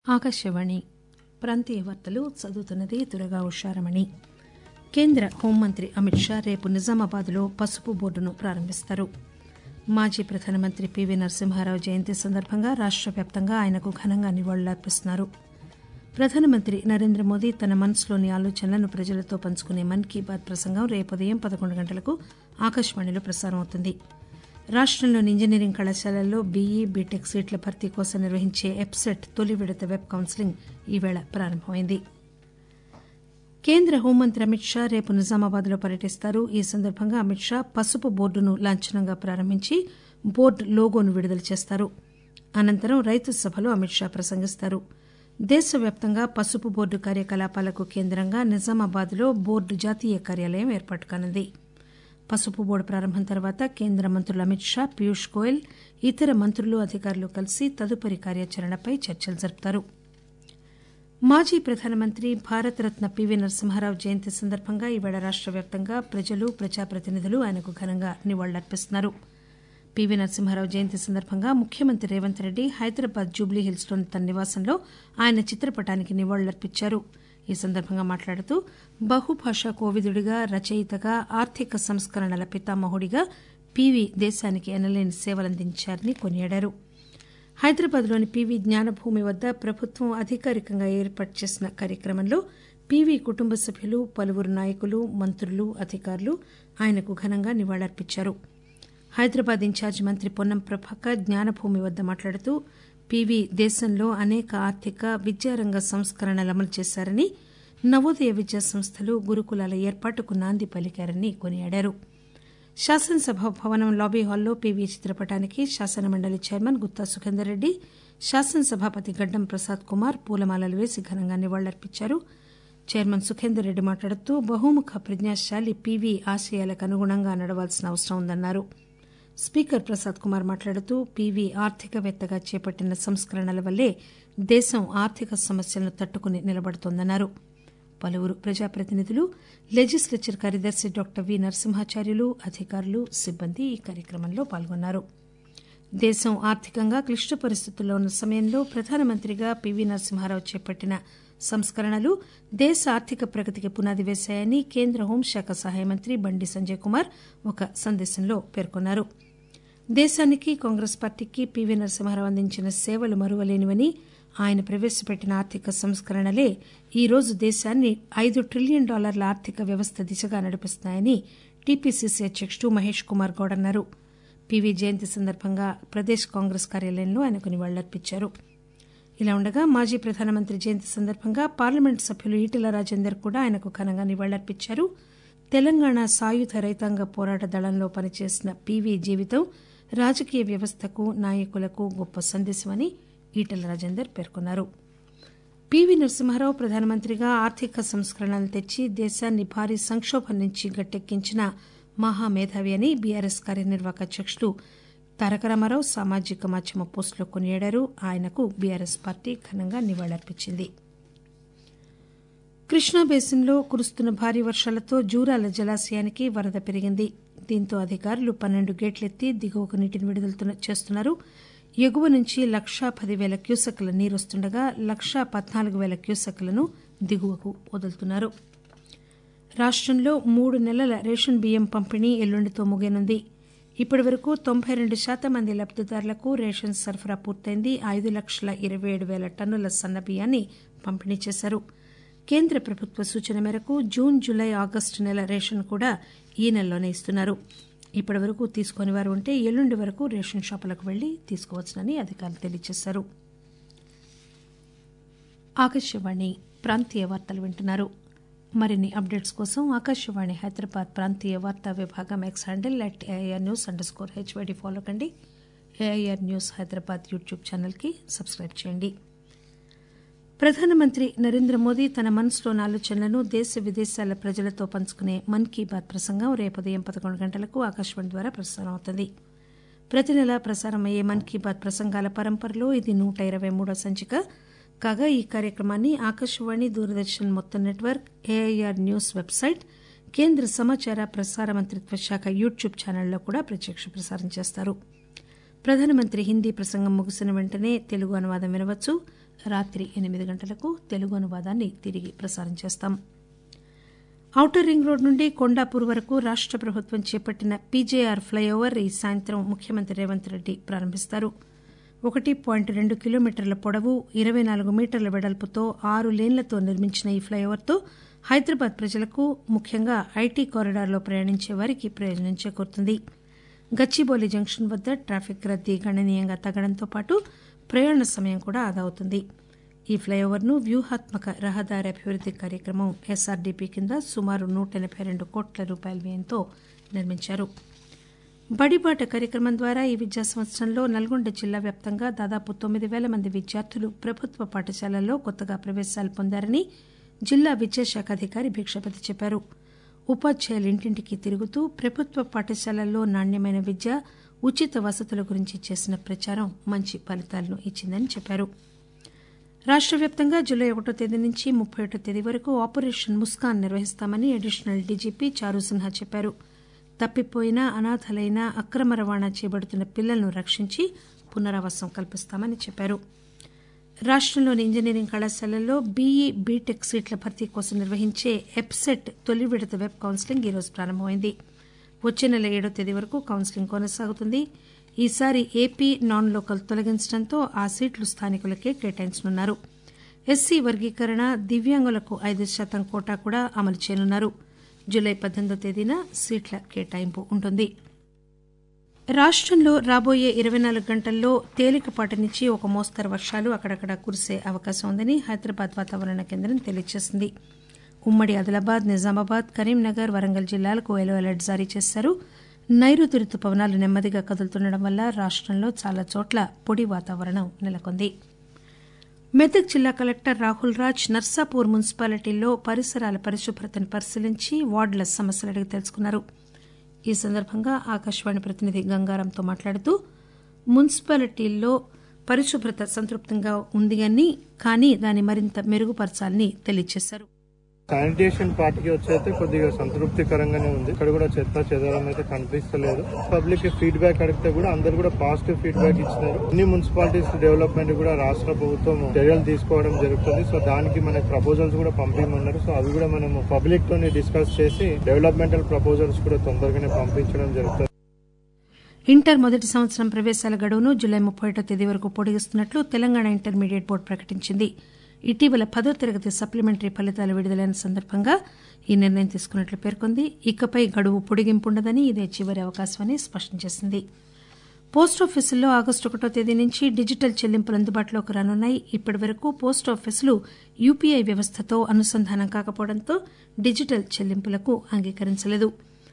ఆకాశవాణి ప్రాంతీయ వార్తలు చదువుతున్నది దురగా ఉషారమణి కేంద్ర హోంమంత్రి అమిత్ షా రేపు నిజామాబాద్లో పసుపు బోర్డును ప్రారంభిస్తారు మాజీ ప్రధానమంత్రి పివి నరసింహారావు జయంతి సందర్భంగా రాష్ట వ్యాప్తంగా ఆయనకు ఘనంగా నివాళులర్పిస్తున్నారు ప్రధానమంత్రి నరేంద్ర మోదీ తన మనసులోని ఆలోచనలను ప్రజలతో పంచుకునే మన్ కీ బాత్ ప్రసంగం రేపు ఉదయం పదకొండు గంటలకు ఆకాశవాణిలో ప్రసారం అవుతుంది రాష్టంలోని ఇంజనీరింగ్ కళాశాలల్లో బీఈ బీటెక్ సీట్ల భర్తీ కోసం నిర్వహించే ఎబ్సెట్ తొలి విడత వెబ్ కౌన్సిలింగ్ ఈవేళ ప్రారంభమైంది కేంద్ర హోంమంత్రి అమిత్ షా రేపు నిజామాబాద్లో పర్యటిస్తారు ఈ సందర్భంగా అమిత్ షా పసుపు బోర్డును లాంఛనంగా ప్రారంభించి బోర్డు లోగోను విడుదల చేస్తారు అనంతరం రైతు సభలో అమిత్ షా ప్రసంగిస్తారు దేశవ్యాప్తంగా పసుపు బోర్డు కార్యకలాపాలకు కేంద్రంగా నిజామాబాద్లో బోర్డు జాతీయ కార్యాలయం ఏర్పాటు కానుంది పసుపు బోర్డు ప్రారంభం తర్వాత కేంద్ర మంత్రులు అమిత్ షా పీయూష్ గోయల్ ఇతర మంత్రులు అధికారులు కలిసి తదుపరి కార్యాచరణపై చర్చలు జరుపుతారు మాజీ ప్రధానమంత్రి భారతరత్న పివి నరసింహారావు జయంతి సందర్భంగా ఈవేళ రాష్ట వ్యాప్తంగా ప్రజలు ప్రజాప్రతినిధులు ఆయనకు ఘనంగా నివాళులర్పిస్తున్నారు పివి నరసింహారావు జయంతి సందర్భంగా ముఖ్యమంత్రి రేవంత్ రెడ్డి హైదరాబాద్ జూబ్లీహిల్స్లోని తన నివాసంలో ఆయన చిత్రపటానికి నివాళులర్పించారు ఈ సందర్భంగా మాట్లాడుతూ బహుభాషా కోవిదుడిగా రచయితగా ఆర్థిక సంస్కరణల పితామహుడిగా పివి దేశానికి ఎనలేని సేవలందించారని కొనియాడారు హైదరాబాద్లోని పివి జ్ఞానభూమి వద్ద ప్రభుత్వం అధికారికంగా ఏర్పాటు చేసిన కార్యక్రమంలో పివి కుటుంబ సభ్యులు పలువురు నాయకులు మంత్రులు అధికారులు ఆయనకు ఘనంగా నివాళులర్పించారు హైదరాబాద్ ఇన్ఛార్జి మంత్రి పొన్నం ప్రభాకర్ జ్ఞానభూమి వద్ద మాట్లాడుతూ పివి దేశంలో అనేక ఆర్థిక విద్యారంగ సంస్కరణలు అమలు చేశారని నవోదయ విద్యా సంస్థలు గురుకులాల ఏర్పాటుకు నాంది పలికారని కొనియాడారు శాసనసభ భవనం లాబీ హాల్లో పివి చిత్రపటానికి శాసనమండలి చైర్మన్ గుత్తా సుఖేందర్ రెడ్డి శాసనసభాపతి గడ్డం ప్రసాద్ కుమార్ పూలమాలలు వేసి ఘనంగా నివాళులర్పించారు చైర్మన్ సుఖేందర్ రెడ్డి మాట్లాడుతూ బహుముఖ ప్రజ్ఞాశాలి పివి ఆశయాలకు అనుగుణంగా నడవాల్సిన అవసరం ఉందన్నారు స్పీకర్ ప్రసాద్ కుమార్ మాట్లాడుతూ పివి ఆర్థికవేత్తగా చేపట్టిన సంస్కరణల వల్లే దేశం ఆర్థిక సమస్యలను తట్టుకుని నిలబడుతోందన్నారు పలువురు ప్రజాప్రతినిధులు లెజిస్లేచర్ కార్యదర్శి డాక్టర్ వి నరసింహాచార్యులు అధికారులు సిబ్బంది ఈ కార్యక్రమంలో పాల్గొన్నారు దేశం ఆర్థికంగా క్లిష్ట పరిస్థితుల్లో ఉన్న సమయంలో ప్రధానమంత్రిగా పివి నరసింహారావు చేపట్టిన సంస్కరణలు దేశ ఆర్థిక ప్రగతికి పునాది వేశాయని కేంద్ర హోంశాఖ సహాయ మంత్రి బండి సంజయ్ కుమార్ ఒక సందేశంలో పేర్కొన్నారు దేశానికి కాంగ్రెస్ పార్టీకి పివి నరసింహారావు అందించిన సేవలు మరువలేనివని ఆయన ప్రవేశపెట్టిన ఆర్థిక సంస్కరణలే ఈరోజు దేశాన్ని ఐదు ట్రిలియన్ డాలర్ల ఆర్థిక వ్యవస్థ దిశగా నడిపిస్తున్నాయని టీపీసీసీ అధ్యకుడు మహేష్ కుమార్ గౌడ్ అన్నారు పివి జయంతి సందర్భంగా ప్రదేశ్ కాంగ్రెస్ కార్యాలయంలో ఆయనకు నివాళులర్పించారు ఇలా ఉండగా మాజీ ప్రధానమంత్రి జయంతి సందర్భంగా పార్లమెంట్ సభ్యులు ఈటెల రాజేందర్ కూడా ఆయనకు ఘనంగా నివాళులర్పించారు తెలంగాణ సాయుధ రైతాంగ పోరాట దళంలో పనిచేసిన పివి జీవితం రాజకీయ వ్యవస్థకు నాయకులకు గొప్ప సందేశమని ఈటెల రాజేందర్ పేర్కొన్నారు పివి నరసింహారావు ప్రధానమంత్రిగా ఆర్థిక సంస్కరణలు తెచ్చి దేశాన్ని భారీ సంక్షోభం నుంచి గట్టెక్కించిన మహామేధావి అని బీఆర్ఎస్ కార్యనిర్వాహక అధ్యకుడు తారక రామారావు సామాజిక మాధ్యమ పోస్టులో కొనియాడారు ఆయనకు బీఆర్ఎస్ పార్టీ ఘనంగా నివాళులర్పించింది కృష్ణా బేసిన్లో కురుస్తున్న భారీ వర్షాలతో జూరాల జలాశయానికి వరద పెరిగింది దీంతో అధికారులు పన్నెండు గేట్లెత్తి దిగువకు నీటిని విడుదల చేస్తున్నారు ఎగువ నుంచి లక్షా పదివేల క్యూసెక్ల నీరు వస్తుండగా లక్షా పద్నాలుగు వేల క్యూసెక్లను దిగువకు వదులుతున్నారు రాష్టంలో మూడు నెలల రేషన్ బియ్యం పంపిణీ ఎల్లుండితో ముగియనుంది ఇప్పటి వరకు తొంభై రెండు శాతం మంది లబ్దిదారులకు రేషన్ సరఫరా పూర్తయింది ఐదు లక్షల ఇరవై ఏడు వేల టన్నుల సన్న బియ్యాన్ని పంపిణీ చేశారు కేంద్ర ప్రభుత్వ సూచన మేరకు జూన్ జూలై ఆగస్టు నెల రేషన్ కూడా ఈ నెలలోనే ఇస్తున్నారు ఇప్పటి వరకు తీసుకుని వారు ఉంటే ఎల్లుండి వరకు రేషన్ షాపులకు వెళ్లి తీసుకోవచ్చునని అధికారులు తెలియజేశారు ఆకాశవాణి ప్రాంతీయ వార్తలు వింటున్నారు మరిన్ని అప్డేట్స్ కోసం ఆకాశవాణి హైదరాబాద్ ప్రాంతీయ వార్తా విభాగం X handle at AIR news underscore HYD follow కండి ఏఐఆర్ న్యూస్ హైదరాబాద్ యూట్యూబ్ ఛానల్కి సబ్స్క్రైబ్ చేయండి ప్రధానమంత్రి నరేంద్ర మోదీ తన మనసులోని ఆలోచనలను దేశ విదేశాల ప్రజలతో పంచుకునే మన్ కీ బాత్ ప్రసంగం రేపు ఉదయం పదకొండు గంటలకు ఆకాశవాణి ద్వారా ప్రసారం అవుతుంది ప్రతి నెలా ప్రసారం అయ్యే మన్ కీ బాత్ ప్రసంగాల పరంపరలో ఇది నూట ఇరవై మూడో సంచిక కాగా ఈ కార్యక్రమాన్ని ఆకాశవాణి దూరదర్శన్ మొత్తం నెట్వర్క్ ఏఐఆర్ న్యూస్ వెబ్సైట్ కేంద్ర సమాచార ప్రసార మంత్రిత్వ శాఖ యూట్యూబ్ ఛానళ్లలో కూడా ప్రత్యక్ష ప్రసారం చేస్తారు ప్రధానమంత్రి హిందీ ప్రసంగం ముగిసిన వెంటనే తెలుగు అనువాదం వినవచ్చు రాత్రి ఎనిమిది గంటలకు తెలుగు అనువాదాన్ని తిరిగి ప్రసారం చేస్తాం ఔటర్ రింగ్ రోడ్ నుండి కొండాపూర్ వరకు రాష్ట ప్రభుత్వం చేపట్టిన పీజేఆర్ ఫ్లైఓవర్ ఈ సాయంత్రం ముఖ్యమంత్రి రేవంత్ రెడ్డి ప్రారంభిస్తారు ఒకటి పాయింట్ రెండు కిలోమీటర్ల పొడవు ఇరవై నాలుగు మీటర్ల వెడల్పుతో ఆరు లేన్లతో నిర్మించిన ఈ ఫ్లైఓవర్తో హైదరాబాద్ ప్రజలకు ముఖ్యంగా ఐటీ కారిడార్లో ప్రయాణించే వారికి ప్రయోజనం చేకూరుతుంది గచ్చిబౌలి జంక్షన్ వద్ద ట్రాఫిక్ రద్దీ గణనీయంగా తగ్గడంతో పాటు ప్రయాణ సమయం కూడా ఆదా అవుతుంది ఈ ఫ్లైఓవర్ను వ్యూహాత్మక రహదారి అభివృద్ది కార్యక్రమం ఎస్ఆర్డీపీ కింద సుమారు నూట ఎనబై రెండు కోట్ల రూపాయల వ్యయంతో నిర్మించారు బడిబాట కార్యక్రమం ద్వారా ఈ విద్యా సంవత్సరంలో నల్గొండ జిల్లా వ్యాప్తంగా దాదాపు తొమ్మిది పేల మంది విద్యార్థులు ప్రభుత్వ పాఠశాలల్లో కొత్తగా ప్రవేశాలు పొందారని జిల్లా విద్యాశాఖ అధికారి భిక్షపతి చెప్పారు ఉపాధ్యాయులు ఇంటింటికి తిరుగుతూ ప్రభుత్వ పాఠశాలల్లో నాణ్యమైన విద్య ఉచిత వసతుల గురించి చేసిన ప్రచారం మంచి ఫలితాలను ఇచ్చిందని చెప్పారు రాష్ట వ్యాప్తంగా జూలై ఒకటో తేదీ నుంచి ముప్పై ఒకటో తేదీ వరకు ఆపరేషన్ ముస్కాన్ నిర్వహిస్తామని అడిషనల్ డీజీపీ చారు సిన్హా చెప్పారు తప్పిపోయిన అనాథలైన అక్రమ రవాణా చేయబడుతున్న పిల్లలను రక్షించి పునరావాసం కల్పిస్తామని చెప్పారు రాష్టంలోని ఇంజనీరింగ్ కళాశాలల్లో బీఈ బీటెక్ సీట్ల భర్తీ కోసం నిర్వహించే ఎప్సెట్ తొలి విడత వెబ్ కౌన్సిలింగ్ ఈరోజు ప్రారంభమైంది వచ్చే నెల ఏడో తేదీ వరకు కౌన్సిలింగ్ కొనసాగుతుంది ఈసారి ఏపీ నాన్ లోకల్ తొలగించడంతో ఆ సీట్లు స్థానికులకే కేటాయించనున్నారు ఎస్సీ వర్గీకరణ దివ్యాంగులకు ఐదు శాతం కోటా కూడా అమలు చేయనున్నారు జూలై పద్దెనిమిదో తేదీన సీట్ల కేటాయింపు ఉంటుంది రాష్టంలో రాబోయే ఇరవై నాలుగు గంటల్లో తేలికపాటి నుంచి ఒక మోస్తరు వర్షాలు అక్కడక్కడ కురిసే అవకాశం ఉందని హైదరాబాద్ వాతావరణ కేంద్రం తెలియజేసింది ఉమ్మడి ఆదిలాబాద్ నిజామాబాద్ కరీంనగర్ వరంగల్ జిల్లాలకు ఎల్లో అలర్ట్ జారీ చేశారు నైరుతి రుతుపవనాలు నెమ్మదిగా కదులుతుండడం వల్ల రాష్టంలో చాలా చోట్ల పొడి వాతావరణం నెలకొంది మెదక్ జిల్లా కలెక్టర్ రాహుల్ రాజ్ నర్సాపూర్ మున్సిపాలిటీల్లో పరిసరాల పరిశుభ్రతను పరిశీలించి వార్డుల సమస్యలు అడిగి తెలుసుకున్నారు ఈ సందర్భంగా ఆకాశవాణి ప్రతినిధి గంగారంతో మాట్లాడుతూ మున్సిపాలిటీల్లో పరిశుభ్రత సంతృప్తంగా ఉంది అని కానీ దాన్ని మరింత మెరుగుపరచాలని తెలియజేశారు శానిటేషన్ పార్టీకి వచ్చైతే కొద్దిగా సంతృప్తికరంగానే ఉంది ఇక్కడ కూడా చెత్త చెదరం అయితే కనిపిస్తలేదు పబ్లిక్ ఫీడ్బ్యాక్ అడిగితే కూడా అందరు కూడా పాజిటివ్ ఫీడ్బ్యాక్ ఇచ్చినారు అన్ని మున్సిపాలిటీస్ డెవలప్మెంట్ కూడా రాష్ట్ర ప్రభుత్వం చర్యలు తీసుకోవడం జరుగుతుంది సో దానికి మనకి ప్రపోజల్స్ కూడా పంపించమన్నారు సో అవి కూడా మనం పబ్లిక్ తోని డిస్కస్ చేసి డెవలప్మెంటల్ ప్రపోజల్స్ కూడా తొందరగానే పంపించడం జరుగుతుంది ఇంటర్ మొదటి సంవత్సరం ప్రవేశాల గడువును జూలై ముప్పై ఒకటో తేదీ వరకు పొడిగిస్తున్నట్లు తెలంగాణ ఇంటర్మీడియట్ బోర్డు ప్రకటించింది ఇటీవల పదో తరగతి సప్లిమెంటరీ ఫలితాలు విడుదలైన సందర్భంగా ఈ నిర్ణయం తీసుకున్నట్లు పేర్కొంది ఇకపై గడువు పొడిగింపు ఉండదని ఇదే చివరి అవకాశమని స్పష్టం చేసింది పోస్టాఫీసుల్లో ఆగస్టు ఒకటో తేదీ నుంచి డిజిటల్ చెల్లింపులు అందుబాటులోకి రానున్నాయి ఇప్పటి వరకు పోస్టాఫీసులు యూపీఐ వ్యవస్థతో అనుసంధానం కాకపోవడంతో డిజిటల్ చెల్లింపులకు అంగీకరించలేదు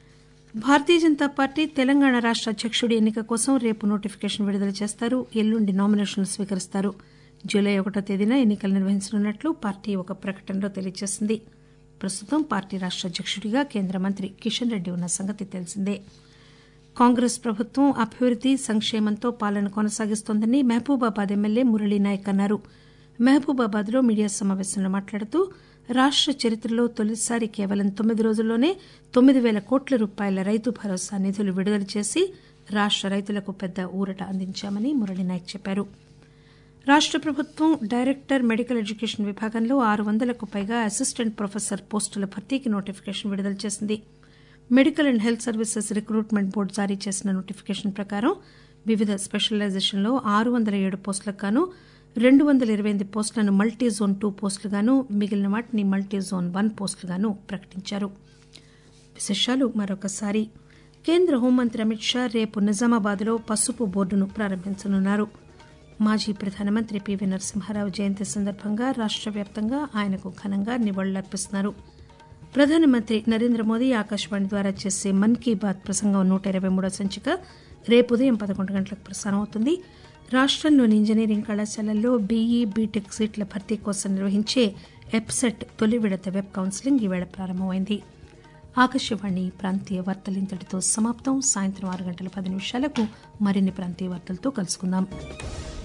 భారతీయ జనతా పార్టీ తెలంగాణ రాష్ట అధ్యక్షుడి ఎన్నిక కోసం రేపు నోటిఫికేషన్ విడుదల చేస్తారు ఎల్లుండి నామినేషన్లు స్వీకరిస్తారు జూలై ఒకటో తేదీన ఎన్నికలు నిర్వహించనున్నట్లు పార్టీ ఒక ప్రకటనలో తెలియజేసింది ప్రస్తుతం పార్టీ రాష్ట అధ్యక్షుడిగా కేంద్ర మంత్రి కిషన్ రెడ్డి ఉన్న సంగతి తెలిసిందే కాంగ్రెస్ ప్రభుత్వం అభివృద్ది సంక్షేమంతో పాలన కొనసాగిస్తోందని మహబూబాబాద్ ఎమ్మెల్యే మురళీనాయక్ అన్నారు మహబూబాబాద్ లో మీడియా సమావేశంలో మాట్లాడుతూ రాష్ట చరిత్రలో తొలిసారి కేవలం తొమ్మిది రోజుల్లోనే తొమ్మిది పేల కోట్ల రూపాయల రైతు భరోసా నిధులు విడుదల చేసి రాష్ట రైతులకు పెద్ద ఊరట అందించామని మురళీనాయక్ చెప్పారు రాష్ట ప్రభుత్వం డైరెక్టర్ మెడికల్ ఎడ్యుకేషన్ విభాగంలో ఆరు వందలకు పైగా అసిస్టెంట్ ప్రొఫెసర్ పోస్టుల భర్తీకి నోటిఫికేషన్ విడుదల చేసింది medical and health services recruitment board జారీ చేసిన నోటిఫికేషన్ ప్రకారం వివిధ స్పెషలైజేషన్లో ఆరు వందల ఏడు పోస్టులకు గాను రెండు వందల ఇరవై ఎనిమిది పోస్టులను మల్టీ జోన్ టూ పోస్టులుగాను మిగిలిన వాటిని మల్టీ జోన్ వన్ పోస్టులుగాను ప్రకటించారు విశేషాలు మరొకసారి కేంద్ర హోంమంత్రి అమిత్ షా రేపు నిజామాబాద్లో పసుపు బోర్డును ప్రారంభించనున్నారు మాజీ ప్రధానమంత్రి పివి నరసింహారావు జయంతి సందర్భంగా రాష్ట వ్యాప్తంగా ఆయనకు ఘనంగా నివాళులర్పిస్తున్నారు ప్రధానమంత్రి నరేంద్ర మోదీ ఆకాశవాణి ద్వారా చేసే మన్ కీ బాత్ ప్రసంగం నూట ఇరవై మూడో సంచిక రేపు ఉదయం పదకొండు గంటలకు ప్రసారం అవుతుంది రాష్టంలోని ఇంజనీరింగ్ కళాశాలల్లో బీఈ బీటెక్ సీట్ల భర్తీ కోసం నిర్వహించే ఎప్సెట్ తొలి విడత వెబ్ కౌన్సిలింగ్ ఈవేళ ప్రారంభమైంది ఆకాశవాణి ప్రాంతీయ వార్తలు ఇంతటితో సమాప్తం సాయంత్రం ఆరు గంటల పది నిమిషాలకు మరిన్ని ప్రాంతీయ వార్తలతో కలుసుకుందాం